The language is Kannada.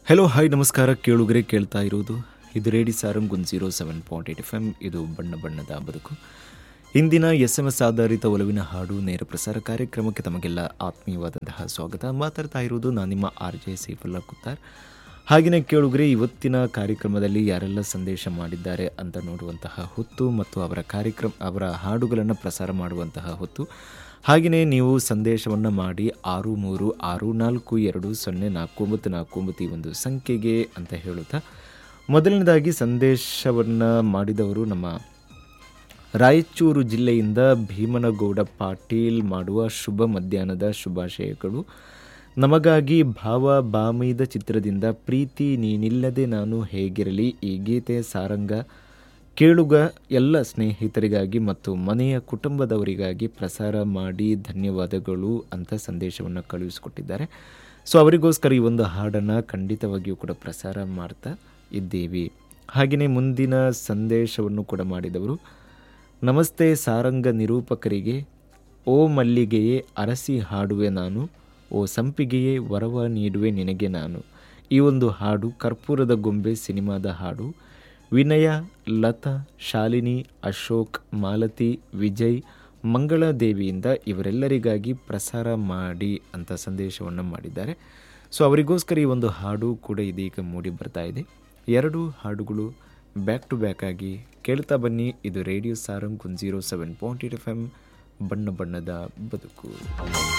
ಹಲೋ ಹಾಯ್ ನಮಸ್ಕಾರ ಕೇಳುಗರೆ ಕೇಳ್ತಾ ಇರೋದು ಇದು ರೇಡಿ ಸಾರಂಗ್ ಒಂದು zero seven point eight F M ಇದು ಬಣ್ಣ ಬಣ್ಣದ ಬದುಕು ಇಂದಿನ ಎಸ್ ಎಮ್ ಎಸ್ ಆಧಾರಿತ ಒಲವಿನ ಹಾಡು ನೇರ ಪ್ರಸಾರ ಕಾರ್ಯಕ್ರಮಕ್ಕೆ ತಮಗೆಲ್ಲ ಆತ್ಮೀಯವಾದಂತಹ ಸ್ವಾಗತ ಮಾತಾಡ್ತಾ ಇರೋದು ನಾನು ನಿಮ್ಮ ಆರ್ ಜೆ ಸೈಫುಲ್ಲಾ ಕುತ್ತಾರ್ ಹಾಗೆಯೇ ಕೇಳುಗರೆ ಇವತ್ತಿನ ಕಾರ್ಯಕ್ರಮದಲ್ಲಿ ಯಾರೆಲ್ಲ ಸಂದೇಶ ಮಾಡಿದ್ದಾರೆ ಅಂತ ನೋಡುವಂತಹ ಹೊತ್ತು ಮತ್ತು ಅವರ ಕಾರ್ಯಕ್ರಮ ಅವರ ಹಾಡುಗಳನ್ನು ಪ್ರಸಾರ ಮಾಡುವಂತಹ ಹೊತ್ತು ಹಾಗೆಯೇ ನೀವು ಸಂದೇಶವನ್ನು ಮಾಡಿ ಆರು ಮೂರು ಆರು ನಾಲ್ಕು ಎರಡು ಸೊನ್ನೆ ನಾಲ್ಕು ಒಂಬತ್ತು ನಾಲ್ಕು ಒಂಬತ್ತು ಈ ಒಂದು ಸಂಖ್ಯೆಗೆ ಅಂತ ಹೇಳುತ್ತಾ ಮೊದಲನೇದಾಗಿ ಸಂದೇಶವನ್ನು ಮಾಡಿದವರು ನಮ್ಮ ರಾಯಚೂರು ಜಿಲ್ಲೆಯಿಂದ ಭೀಮನಗೌಡ ಪಾಟೀಲ್ ಮಾಡುವ ಶುಭ ಮಧ್ಯಾಹ್ನದ ಶುಭಾಶಯಗಳು ನಮಗಾಗಿ ಭಾವ ಬಾಮೈದ ಚಿತ್ರದಿಂದ ಪ್ರೀತಿ ನೀನಿಲ್ಲದೆ ನಾನು ಹೇಗಿರಲಿ ಈ ಗೀತೆ ಸಾರಂಗ ಕೇಳುಗ ಎಲ್ಲ ಸ್ನೇಹಿತರಿಗಾಗಿ ಮತ್ತು ಮನೆಯ ಕುಟುಂಬದವರಿಗಾಗಿ ಪ್ರಸಾರ ಮಾಡಿ ಧನ್ಯವಾದಗಳು ಅಂತ ಸಂದೇಶವನ್ನು ಕಳುಹಿಸಿಕೊಟ್ಟಿದ್ದಾರೆ ಸೊ ಅವರಿಗೋಸ್ಕರ ಈ ಒಂದು ಹಾಡನ್ನು ಖಂಡಿತವಾಗಿಯೂ ಕೂಡ ಪ್ರಸಾರ ಮಾಡ್ತಾ ಇದ್ದೀವಿ ಹಾಗೆಯೇ ಮುಂದಿನ ಸಂದೇಶವನ್ನು ಕೂಡ ಮಾಡಿದವರು ನಮಸ್ತೆ ಸಾರಂಗ ನಿರೂಪಕರಿಗೆ ಓ ಮಲ್ಲಿಗೆಯೇ ಅರಸಿ ಹಾಡುವೆ ನಾನು ಓ ಸಂಪಿಗೆಯೇ ವರವ ನೀಡುವೆ ನಿನಗೆ ನಾನು ಈ ಒಂದು ಹಾಡು ಕರ್ಪೂರದ ಗೊಂಬೆ ಸಿನಿಮಾದ ಹಾಡು ವಿನಯ ಲತಾ ಶಾಲಿನಿ ಅಶೋಕ್ ಮಾಲತಿ ವಿಜಯ್ ಮಂಗಳಾದೇವಿಯಿಂದ ಇವರೆಲ್ಲರಿಗಾಗಿ ಪ್ರಸಾರ ಮಾಡಿ ಅಂತ ಸಂದೇಶವನ್ನು ಮಾಡಿದ್ದಾರೆ ಸೊ ಅವರಿಗೋಸ್ಕರ ಈ ಒಂದು ಹಾಡು ಕೂಡ ಇದೀಗ ಮೂಡಿ ಬರ್ತಾ ಇದೆ ಎರಡು ಹಾಡುಗಳು ಬ್ಯಾಕ್ ಟು ಬ್ಯಾಕ್ ಆಗಿ ಕೇಳ್ತಾ ಬನ್ನಿ ಇದು radio Sarang one zero seven point eight F M ಬಣ್ಣ ಬಣ್ಣದ ಬದುಕು